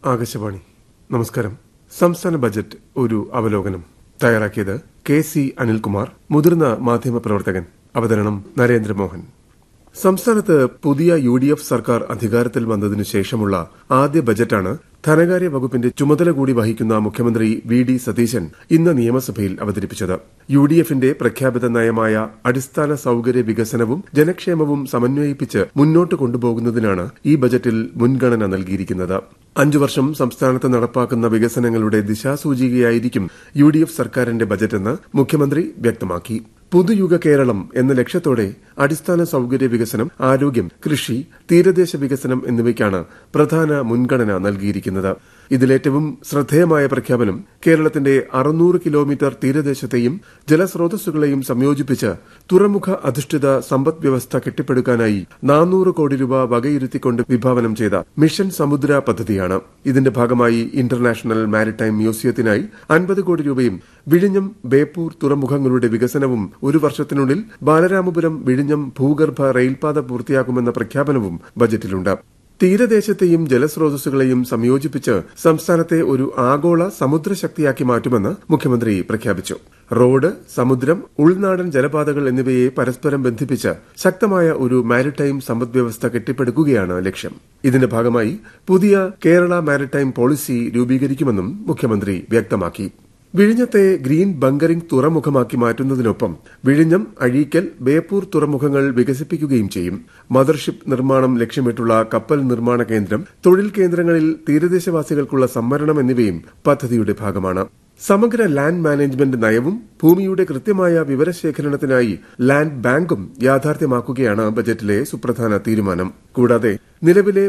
ആകാശവാണി നമസ്കാരം സംസ്ഥാന ബജറ്റ് ഒരു അവലോകനം തയ്യാറാക്കിയത് കെ സി അനിൽകുമാർ മുതിർന്ന മാധ്യമപ്രവർത്തകൻ അവതരണം നരേന്ദ്രമോഹൻ സംസ്ഥാനത്ത് പുതിയ യു ഡി എഫ് സർക്കാർ അധികാരത്തിൽ വന്നതിനു ശേഷമുള്ള ആദ്യ ബജറ്റാണ് ധനകാര്യ വകുപ്പിന്റെ ചുമതല കൂടി വഹിക്കുന്ന മുഖ്യമന്ത്രി വി ഡി സതീശൻ ഇന്ന് നിയമസഭയിൽ അവതരിപ്പിച്ചത് യു ഡി എഫിന്റെ പ്രഖ്യാപിത നയമായ അടിസ്ഥാന സൌകര്യ വികസനവും ജനക്ഷേമവും സമന്വയിപ്പിച്ച് മുന്നോട്ട് കൊണ്ടുപോകുന്നതിനാണ് ഈ ബജറ്റിൽ മുൻഗണന നൽകിയിരിക്കുന്നത് അഞ്ചു വർഷം സംസ്ഥാനത്ത് നടപ്പാക്കുന്ന വികസനങ്ങളുടെ ദിശാസൂചികയായിരിക്കും യു ഡി എഫ് സർക്കാരിന്റെ ബജറ്റെന്ന് മുഖ്യമന്ത്രി വ്യക്തമാക്കി പുതുയുഗ കേരളം എന്ന ലക്ഷ്യത്തോടെ അടിസ്ഥാന സൌകര്യ വികസനം ആരോഗ്യം കൃഷി തീരദേശ വികസനം എന്നിവയ്ക്കാണ് പ്രധാന മുൻഗണന നൽകിയിരിക്കുന്നത് ഇതിലേറ്റവും ശ്രദ്ധേയമായ പ്രഖ്യാപനം കേരളത്തിന്റെ അറുന്നൂറ് കിലോമീറ്റർ തീരദേശത്തെയും ജലസ്രോതസ്സുകളെയും സംയോജിപ്പിച്ച് തുറമുഖ അധിഷ്ഠിത സമ്പദ് വ്യവസ്ഥ കെട്ടിപ്പടുക്കാനായി നാനൂറ് കോടി രൂപ വകയിരുത്തിക്കൊണ്ട് വിഭാവനം ചെയ്ത മിഷൻ സമുദ്ര പദ്ധതിയാണ് ഇതിന്റെ ഭാഗമായി ഇന്റർനാഷണൽ മാരിടൈം മ്യൂസിയത്തിനായി അൻപത് കോടി രൂപയും വിഴിഞ്ഞം ബേപ്പൂർ തുറമുഖങ്ങളുടെ വികസനവും ഒരു വർഷത്തിനുള്ളിൽ ബാലരാമപുരം വിഴിഞ്ഞം ഭൂഗർഭ റെയിൽപാത പൂർത്തിയാക്കുമെന്ന പ്രഖ്യാപനവും ബജറ്റിലുണ്ട് തീരദേശത്തെയും ജലസ്രോതസ്സുകളെയും സംയോജിപ്പിച്ച് സംസ്ഥാനത്തെ ഒരു ആഗോള സമുദ്രശക്തിയാക്കി മാറ്റുമെന്ന് മുഖ്യമന്ത്രി പ്രഖ്യാപിച്ചു റോഡ് സമുദ്രം ഉൾനാടൻ ജലപാതകൾ എന്നിവയെ പരസ്പരം ബന്ധിപ്പിച്ച് ശക്തമായ ഒരു മാരിടൈം സമ്പദ്വ്യവസ്ഥ കെട്ടിപ്പടുക്കുകയാണ് ലക്ഷ്യം ഇതിന്റെ ഭാഗമായി പുതിയ കേരള മാരിടൈം പോളിസി രൂപീകരിക്കുമെന്നും മുഖ്യമന്ത്രി വ്യക്തമാക്കി വിഴിഞ്ഞത്തെ ഗ്രീൻ ബങ്കറിംഗ് തുറമുഖമാക്കി മാറ്റുന്നതിനൊപ്പം വിഴിഞ്ഞം അഴീക്കൽ ബേപ്പൂർ തുറമുഖങ്ങൾ വികസിപ്പിക്കുകയും ചെയ്യും മദർഷിപ്പ് നിർമ്മാണം ലക്ഷ്യമിട്ടുള്ള കപ്പൽ നിർമ്മാണ കേന്ദ്രം തൊഴിൽ കേന്ദ്രങ്ങളിൽ തീരദേശവാസികൾക്കുള്ള സംവരണം എന്നിവയും പദ്ധതിയുടെ ഭാഗമാണ് സമഗ്ര ലാൻഡ് മാനേജ്മെന്റ് നയവും ഭൂമിയുടെ കൃത്യമായ വിവരശേഖരണത്തിനായി ലാൻഡ് ബാങ്കും യാഥാർത്ഥ്യമാക്കുകയാണ് ബജറ്റിലെ സുപ്രധാന തീരുമാനം കൂടാതെ നിലവിലെ